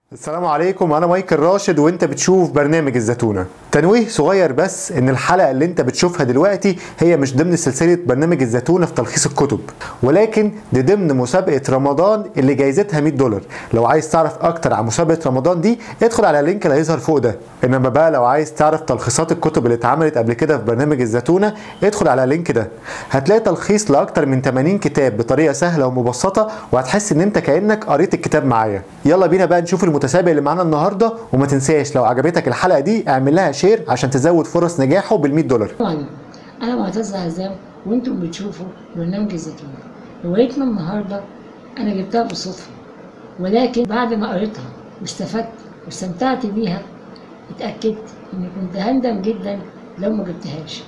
السلام عليكم انا مايكل راشد وانت بتشوف برنامج الزتونه تنويه صغير بس ان الحلقه اللي انت بتشوفها دلوقتي هي مش ضمن سلسله برنامج الزتونه في تلخيص الكتب ولكن دي ضمن مسابقه رمضان اللي جايزتها 100 دولار لو عايز تعرف اكتر عن مسابقه رمضان دي ادخل على اللينك اللي هيظهر فوق ده انما بقى لو عايز تعرف تلخيصات الكتب اللي اتعملت قبل كده في برنامج الزتونه ادخل على اللينك ده هتلاقي تلخيص لاكتر من 80 كتاب بطريقه سهله ومبسطه وهتحس ان انت كانك قريت الكتاب معايا يلا بينا بقى نشوف المتسابق اللي معانا النهارده وما تنساش لو عجبتك الحلقه دي اعمل لها شير عشان تزود فرص نجاحه بال 100 دولار طبعا انا معتز عزام وانتم بتشوفوا برنامج الزيتون روايتنا النهارده انا جبتها بالصدفه ولكن بعد ما قريتها واستفدت واستمتعت بيها اتاكدت اني كنت هندم جدا لو ما جبتهاش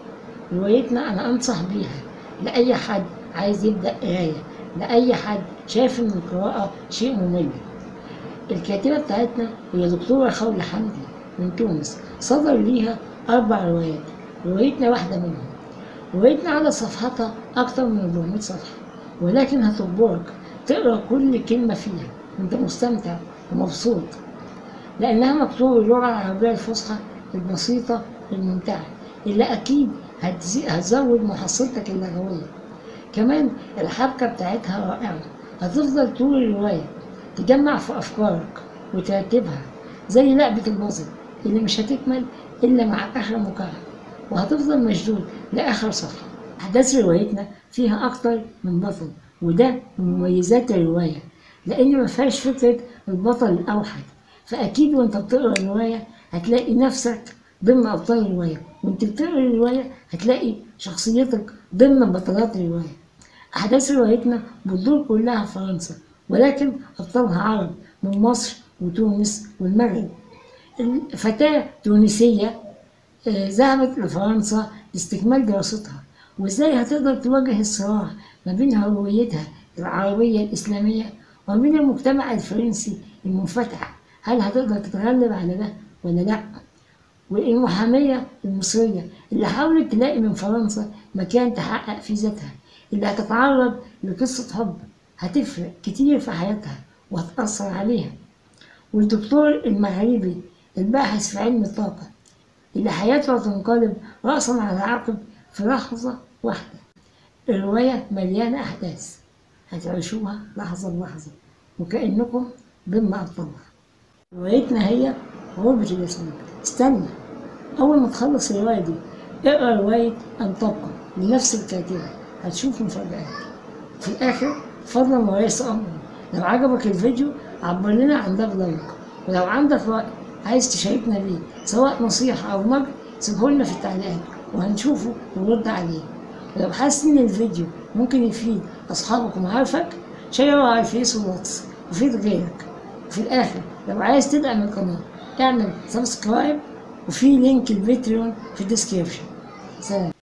روايتنا انا انصح بيها لاي حد عايز يبدا قرايه لاي حد شايف ان القراءه شيء ممل الكاتبة بتاعتنا هي دكتورة خولة حمدي من تونس صدر ليها أربع روايات روايتنا واحدة منهم روايتنا على صفحتها أكتر من 400 صفحة ولكن هتجبرك تقرأ كل كلمة فيها وأنت مستمتع ومبسوط لأنها مكتوبة باللغة العربية الفصحى البسيطة الممتعة اللي أكيد هتزي- هتزود محصلتك اللغوية كمان الحبكة بتاعتها رائعة هتفضل طول الرواية تجمع في أفكارك وترتبها زي لعبة البازل اللي مش هتكمل إلا مع آخر مكعب وهتفضل مشدود لآخر صفحة أحداث روايتنا فيها أكتر من بطل وده من مميزات الرواية لأن ما فيهاش فكرة البطل الأوحد فأكيد وأنت بتقرأ الرواية هتلاقي نفسك ضمن أبطال الرواية وأنت بتقرأ الرواية هتلاقي شخصيتك ضمن بطلات الرواية أحداث روايتنا بتدور كلها في فرنسا ولكن أبطالها عرب من مصر وتونس والمغرب فتاة تونسية آه، ذهبت لفرنسا لاستكمال دراستها وازاي هتقدر تواجه الصراع ما بين هويتها العربية الإسلامية وما بين المجتمع الفرنسي المنفتح هل هتقدر تتغلب على ده ولا لأ والمحامية المصرية اللي حاولت تلاقي من فرنسا مكان تحقق فيه ذاتها اللي هتتعرض لقصة حب هتفرق كتير في حياتها وهتأثر عليها والدكتور المغربي الباحث في علم الطاقة اللي حياته هتنقلب رأسا على عقب في لحظة واحدة الرواية مليانة أحداث هتعيشوها لحظة بلحظة وكأنكم ضمن أبطالها روايتنا هي غربة الأسماك استنى أول ما تخلص الرواية دي اقرا رواية أن تبقى لنفس الكاتبة هتشوف مفاجآت في الآخر فضلا وليس أمرا لو عجبك الفيديو عبر لنا عن ده بلايك ولو عندك رأي عايز تشاركنا بيه سواء نصيحة أو نقد سيبه لنا في التعليقات وهنشوفه ونرد عليه ولو حاسس إن الفيديو ممكن يفيد أصحابك ومعارفك شيره على الفيس والواتس وفيد غيرك وفي الآخر لو عايز تدعم القناة اعمل سبسكرايب وفي لينك الباتريون في الديسكريبشن سلام